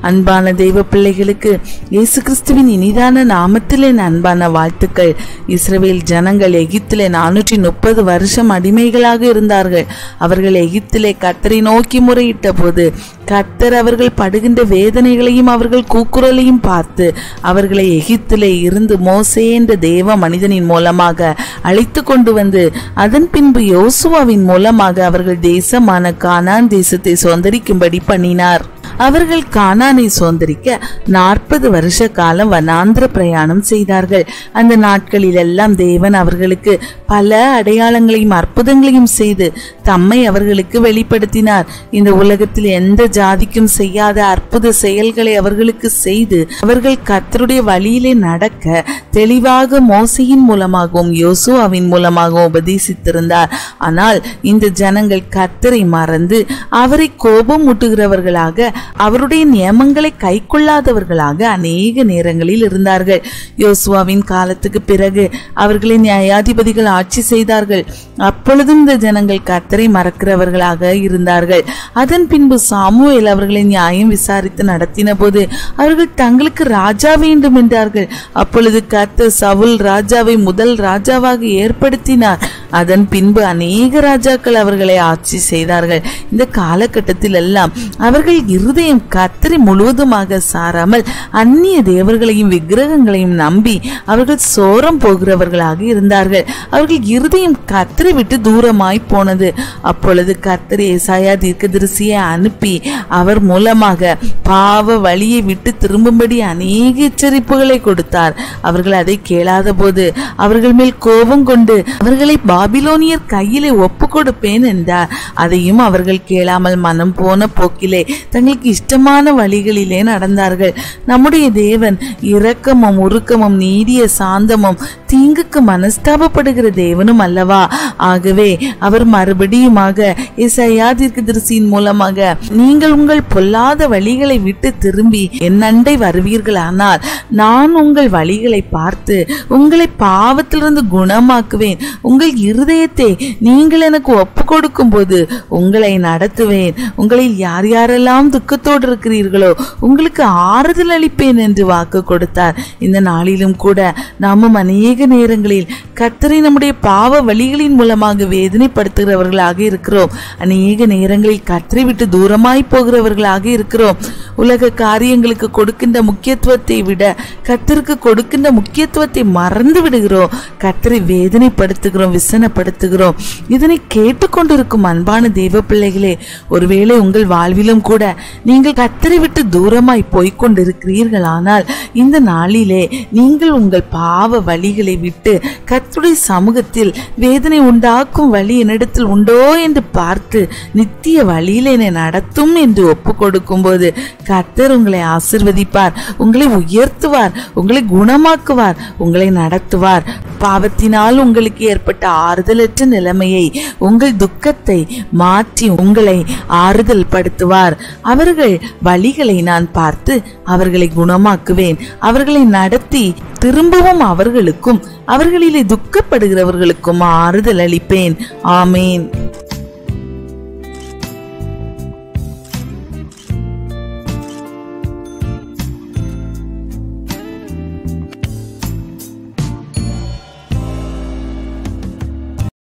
அன்பான தெய்வ பிள்ளைகளுக்கு இயேசு கிறிஸ்துவின் இனிதான நாமத்திலே என் அன்பான வாழ்த்துக்கள் இஸ்ரவேல் ஜனங்கள் எகிப்திலே நானூற்றி முப்பது வருஷம் அடிமைகளாக இருந்தார்கள் அவர்கள் எகிப்திலே கத்தரை நோக்கி முறையிட்ட போது கத்தர் அவர்கள் படுகின்ற வேதனைகளையும் அவர்கள் கூக்குரலையும் பார்த்து அவர்களை எகிப்திலே இருந்து மோசே என்ற தேவ மனிதனின் மூலமாக அழைத்து கொண்டு வந்து அதன் பின்பு யோசுவாவின் மூலமாக அவர்கள் தேசமான கானான் தேசத்தை சொந்தரிக்கும்படி பண்ணினார் அவர்கள் கானானை சுதந்திரிக்க நாற்பது வருஷ காலம் வனாந்திர பிரயாணம் செய்தார்கள் அந்த நாட்களில் எல்லாம் தேவன் அவர்களுக்கு பல அடையாளங்களையும் அற்புதங்களையும் செய்து தம்மை அவர்களுக்கு வெளிப்படுத்தினார் இந்த உலகத்தில் எந்த ஜாதிக்கும் செய்யாத அற்புத செயல்களை அவர்களுக்கு செய்து அவர்கள் கர்த்தருடைய வழியிலே நடக்க தெளிவாக மோசையின் மூலமாகவும் யோசுவாவின் மூலமாகவும் உபதேசித்திருந்தார் ஆனால் இந்த ஜனங்கள் கர்த்தரை மறந்து அவரை கோபம் ஊட்டுகிறவர்களாக அவருடைய நியமங்களை கைக்கொள்ளாதவர்களாக அநேக நேரங்களில் இருந்தார்கள் யோசுவாவின் காலத்துக்கு பிறகு அவர்களை நியாயாதிபதிகள் ஆட்சி செய்தார்கள் அப்பொழுதும் இந்த ஜனங்கள் கர்த்தரை மறக்கிறவர்களாக இருந்தார்கள் அதன் பின்பு சாமுவேல் அவர்களை நியாயம் விசாரித்து நடத்தின போது அவர்கள் தங்களுக்கு ராஜா வேண்டும் என்றார்கள் அப்பொழுது கர்த்தர் சவுல் ராஜாவை முதல் ராஜாவாக ஏற்படுத்தினார் அதன் பின்பு அநேக ராஜாக்கள் அவர்களை ஆட்சி செய்தார்கள் இந்த காலகட்டத்தில் எல்லாம் அவர்கள் இருதயம் கத்தரி முழுவதுமாக சாராமல் அந்நிய தேவர்களையும் விக்கிரகங்களையும் நம்பி அவர்கள் சோரம் போகிறவர்களாக இருந்தார்கள் அவர்கள் இருதயம் கத்தரை விட்டு தூரமாய் போனது அப்பொழுது கத்தர் ஏசாயா தீர்க்கதரிசியை அனுப்பி அவர் மூலமாக பாவ வழியை விட்டு திரும்பும்படி அநேக எச்சரிப்புகளை கொடுத்தார் அவர்கள் அதை கேளாத போது அவர்கள் மேல் கோபம் கொண்டு அவர்களை பாபிலோனியர் கையிலே ஒப்பு கொடுப்பேன் என்றார் அதையும் அவர்கள் கேளாமல் மனம் போன போக்கிலே தங்களுக்கு இஷ்டமான வழிகளிலே நடந்தார்கள் நம்முடைய தேவன் இரக்கமும் உருக்கமும் நீடிய சாந்தமும் தீங்குக்கு மனஸ்தாபப்படுகிற தேவனும் அல்லவா ஆகவே அவர் மறுபடியுமாக இசையா தீர்க்கதரிசியின் மூலமாக நீங்கள் உங்கள் பொல்லாத வழிகளை விட்டு திரும்பி என் அண்டை வருவீர்களானால் நான் உங்கள் வழிகளை பார்த்து உங்களை பாவத்திலிருந்து குணமாக்குவேன் உங்கள் இருதயத்தை நீங்கள் எனக்கு ஒப்பு கொடுக்கும் போது உங்களை நடத்துவேன் உங்களில் யார் யாரெல்லாம் துக்கத்தோடு இருக்கிறீர்களோ உங்களுக்கு ஆறுதல் அளிப்பேன் என்று வாக்கு கொடுத்தார் இந்த நாளிலும் கூட நாமும் அநேக நேரங்களில் கர்த்தரை நம்முடைய பாவ வழிகளின் மூலமாக வேதனைப்படுத்துகிறவர்களாக இருக்கிறோம் அநேக நேரங்களில் கர்த்தரை விட்டு தூரமாய் போகிறவர்களாக இருக்கிறோம் உலக காரியங்களுக்கு கொடுக்கின்ற முக்கியத்துவத்தை விட கர்த்தருக்கு கொடுக்கின்ற முக்கியத்துவத்தை மறந்து விடுகிறோம் கர்த்தரை வேதனைப்படுத்துகிறோம் விசனப்படுத்துகிறோம் இதனை கேட்டுக்கொண்டிருக்கும் அன்பான தெய்வ பிள்ளைகளே ஒருவேளை உங்கள் வாழ்விலும் கூட நீங்கள் கர்த்தரை விட்டு தூரமாய் போய்க் கொண்டிருக்கிறீர்களானால் இந்த நாளிலே நீங்கள் உங்கள் பாவ வழிகளை விட்டு கர்த்தருடைய சமூகத்தில் வேதனை உண்டாக்கும் வழி என்னிடத்தில் உண்டோ என்று பார்த்து நித்திய வழியில் என்னை நடத்தும் என்று ஒப்பு கொடுக்கும்போது கர்த்தர் உங்களை ஆசிர்வதிப்பார் உங்களை உயர்த்துவார் உங்களை குணமாக்குவார் உங்களை நடத்துவார் பாவத்தினால் உங்களுக்கு ஏற்பட்ட ஆறுதலற்ற நிலைமையை உங்கள் துக்கத்தை மாற்றி உங்களை ஆறுதல் படுத்துவார் அவர்கள் வழிகளை நான் பார்த்து அவர்களை குணமாக்குவேன் அவர்களை நடத்தி திரும்பவும் அவர்களுக்கும் அவர்களிலே துக்கப்படுகிறவர்களுக்கும் ஆறுதல் அளிப்பேன் ஆமேன்